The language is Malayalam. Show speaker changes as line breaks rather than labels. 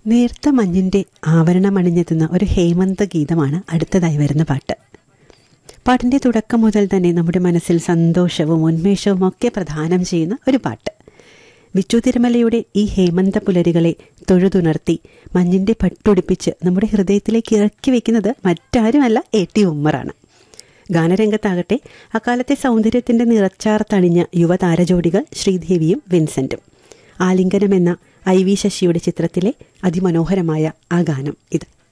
നേർത്ത മഞ്ഞിൻ്റെ ആവരണമണിഞ്ഞെത്തുന്ന ഒരു ഹേമന്ത ഗീതമാണ് അടുത്തതായി വരുന്ന പാട്ട് പാട്ടിൻ്റെ തുടക്കം മുതൽ തന്നെ നമ്മുടെ മനസ്സിൽ സന്തോഷവും ഉന്മേഷവും ഒക്കെ പ്രദാനം ചെയ്യുന്ന ഒരു പാട്ട് വിച്ചു തിരുമലയുടെ ഈ ഹേമന്ത പുലരികളെ തൊഴുതുണർത്തി മഞ്ഞിൻ്റെ പട്ടുടിപ്പിച്ച് നമ്മുടെ ഹൃദയത്തിലേക്ക് ഇറക്കി വെക്കുന്നത് മറ്റാരുമല്ല എ ടി ഉമ്മറാണ് ഗാനരംഗത്താകട്ടെ അക്കാലത്തെ സൗന്ദര്യത്തിൻ്റെ നിറച്ചാർ തണിഞ്ഞ യുവതാരജോഡികൾ ശ്രീദേവിയും വിൻസെന്റും ആലിംഗനം എന്ന ഐ വി ശശിയുടെ ചിത്രത്തിലെ അതിമനോഹരമായ ആ ഗാനം ഇത്